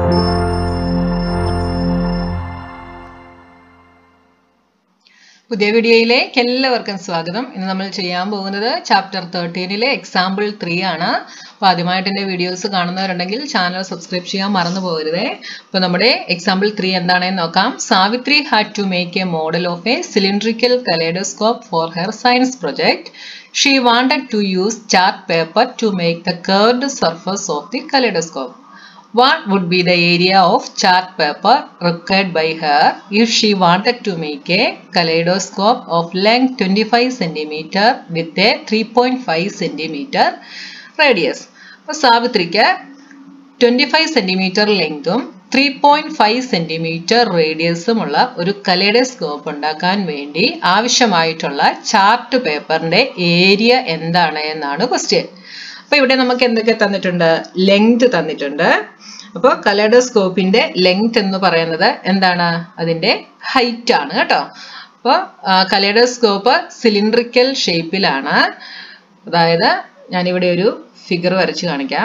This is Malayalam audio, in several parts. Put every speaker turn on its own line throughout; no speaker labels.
പുതിയ വീഡിയോയിലേക്ക് എല്ലാവർക്കും സ്വാഗതം ഇന്ന് നമ്മൾ ചെയ്യാൻ പോകുന്നത് ചാപ്റ്റർ തേർട്ടീനിലെ എക്സാമ്പിൾ ത്രീ ആണ് അപ്പോൾ ആദ്യമായിട്ട് എൻ്റെ വീഡിയോസ് കാണുന്നവരുണ്ടെങ്കിൽ ചാനൽ സബ്സ്ക്രൈബ് ചെയ്യാൻ മറന്നു പോകരുതേ അപ്പോൾ നമ്മുടെ എക്സാമ്പിൾ ത്രീ എന്താണെന്ന് നോക്കാം Savitri had to make a model of a cylindrical kaleidoscope for her science project she wanted to use chart paper to make the curved surface of the kaleidoscope What would be the area of chart paper required by her if she wanted to make a kaleidoscope of length 25 cm with a 3.5 cm radius? അപ്പോൾ സാവിത്രിക്ക് ട്വൻറ്റി ഫൈവ് സെൻറ്റിമീറ്റർ ലെങ്തും ത്രീ പോയിന്റ് ഫൈവ് സെൻറ്റിമീറ്റർ റേഡിയസുമുള്ള ഒരു കലേഡോസ്കോപ്പ് ഉണ്ടാക്കാൻ വേണ്ടി ആവശ്യമായിട്ടുള്ള ചാർട്ട് പേപ്പറിന്റെ ഏരിയ എന്താണ് എന്നാണ് ക്വസ്റ്റ്യൻ അപ്പൊ ഇവിടെ നമുക്ക് എന്തൊക്കെ തന്നിട്ടുണ്ട് ലെങ്ത് തന്നിട്ടുണ്ട് അപ്പോൾ കലേഡോസ്കോപ്പിന്റെ ലെങ്ത് എന്ന് പറയുന്നത് എന്താണ് അതിന്റെ ഹൈറ്റ് ആണ് കേട്ടോ അപ്പോൾ കലേഡോസ്കോപ്പ് സിലിണ്ട്രിക്കൽ ഷേപ്പിലാണ് അതായത് ഞാനിവിടെ ഒരു ഫിഗർ വരച്ച് കാണിക്കാം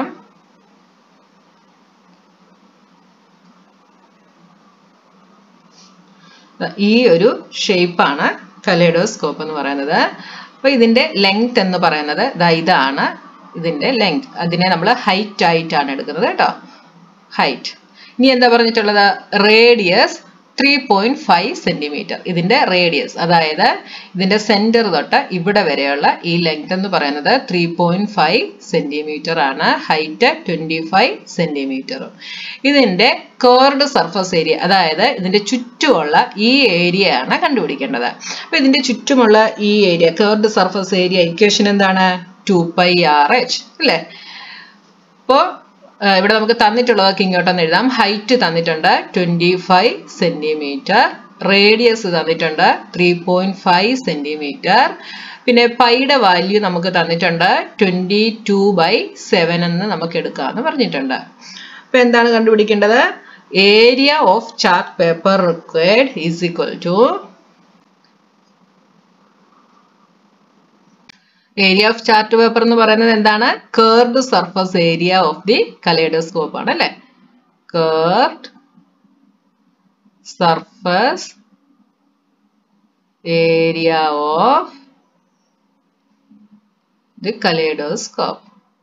ഈ ഒരു ഷേപ്പാണ് കലേഡോസ്കോപ്പ് എന്ന് പറയുന്നത് അപ്പൊ ഇതിന്റെ ലെങ്ത് എന്ന് പറയുന്നത് ഇതാണ് ഇതിന്റെ ലെങ്ത് അതിനെ നമ്മൾ ഹൈറ്റ് ആയിട്ടാണ് എടുക്കുന്നത് കേട്ടോ ഹൈറ്റ് ഇനി എന്താ പറഞ്ഞിട്ടുള്ളത് radius three point five centimetre ഇതിന്റെ റേഡിയസ് അതായത് ഇതിന്റെ സെന്റർ തൊട്ട് ഇവിടെ വരെയുള്ള ഈ ലെങ്ത് എന്ന് പറയുന്നത് ത്രീ പോയിന്റ് ഫൈവ് സെന്റിമീറ്റർ ആണ് ഹൈറ്റ് ട്വന്റി ഫൈവ് സെന്റിമീറ്ററും ഇതിന്റെ കേർഡ് സർഫസ് ഏരിയ അതായത് ഇതിന്റെ ചുറ്റുമുള്ള ഈ ഏരിയ ആണ് കണ്ടുപിടിക്കേണ്ടത് അപ്പൊ ഇതിന്റെ ചുറ്റുമുള്ള ഈ area curved surface area equation എന്താണ് ടു പൈ ആർ എച്ച് അല്ലേ അപ്പോൾ ഇവിടെ നമുക്ക് തന്നിട്ടുള്ളതൊക്കെ ഇങ്ങോട്ടൊന്ന് എഴുതാം ഹൈറ്റ് തന്നിട്ടുണ്ട് ട്വന്റി ഫൈവ് സെന്റിമീറ്റർ റേഡിയസ് തന്നിട്ടുണ്ട് ത്രീ പോയിന്റ് ഫൈവ് സെന്റിമീറ്റർ പിന്നെ പൈയുടെ വാല്യൂ നമുക്ക് തന്നിട്ടുണ്ട് ട്വന്റി ടു ബൈ സെവൻ എന്ന് നമുക്ക് എടുക്കാമെന്ന് പറഞ്ഞിട്ടുണ്ട് അപ്പൊ എന്താണ് കണ്ടുപിടിക്കേണ്ടത് area of chart paper required is equal to area of chart paper എന്ന് പറയുന്നത് എന്താണ് curved surface area of the kaleidoscope ആണ് അല്ലെ curved surface area of the kaleidoscope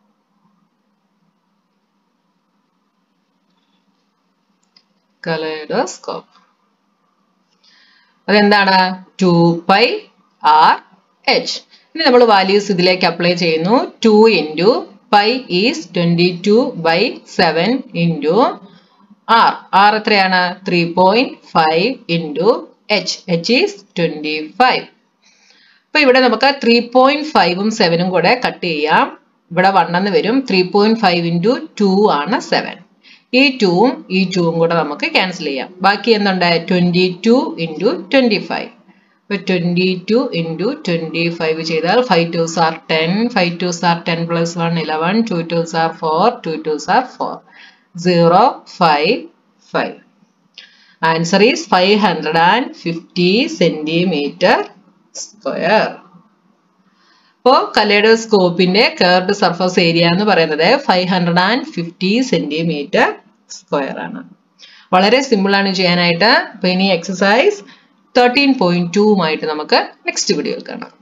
kaleidoscope അതെന്താണ് ടു പൈ ആർ എച്ച് ഇനി നമ്മൾ വാല്യൂസ് ഇതിലേക്ക് അപ്ലൈ ചെയ്യുന്നു two into pi is twenty two by seven into R R എത്രയാണ് three point five into H H is twenty five അപ്പൊ ഇവിടെ നമുക്ക് ത്രീ പോയിന്റ് ഫൈവും സെവനും കൂടെ കട്ട് ചെയ്യാം ഇവിടെ വണ്ണെന്ന് വരും three point five into two ആണ് സെവൻ ഈ ടൂവും ഈ ടൂവും കൂടെ നമുക്ക് ക്യാൻസൽ ചെയ്യാം ബാക്കി എന്തുണ്ട് twenty two into twenty five ഇപ്പൊ twenty two into twenty five ചെയ്താൽ five twos are ten five twos are ten plus one eleven two twos are four two twos are four zero five five answer is five hundred and fifty centimetre square അപ്പോൾ കലേഡോസ്കോപ്പിന്റെ കേർഡ് സർഫസ് ഏരിയ എന്ന് പറയുന്നത് five hundred and fifty centimetre square ആണ് വളരെ സിമ്പിൾ ആണ് ചെയ്യാനായിട്ട് അപ്പൊ ഇനി എക്സസൈസ് തേർട്ടീൻ പോയിന്റ് ടൂവുമായിട്ട് നമുക്ക് നെക്സ്റ്റ് വീഡിയോയിൽ കാണാം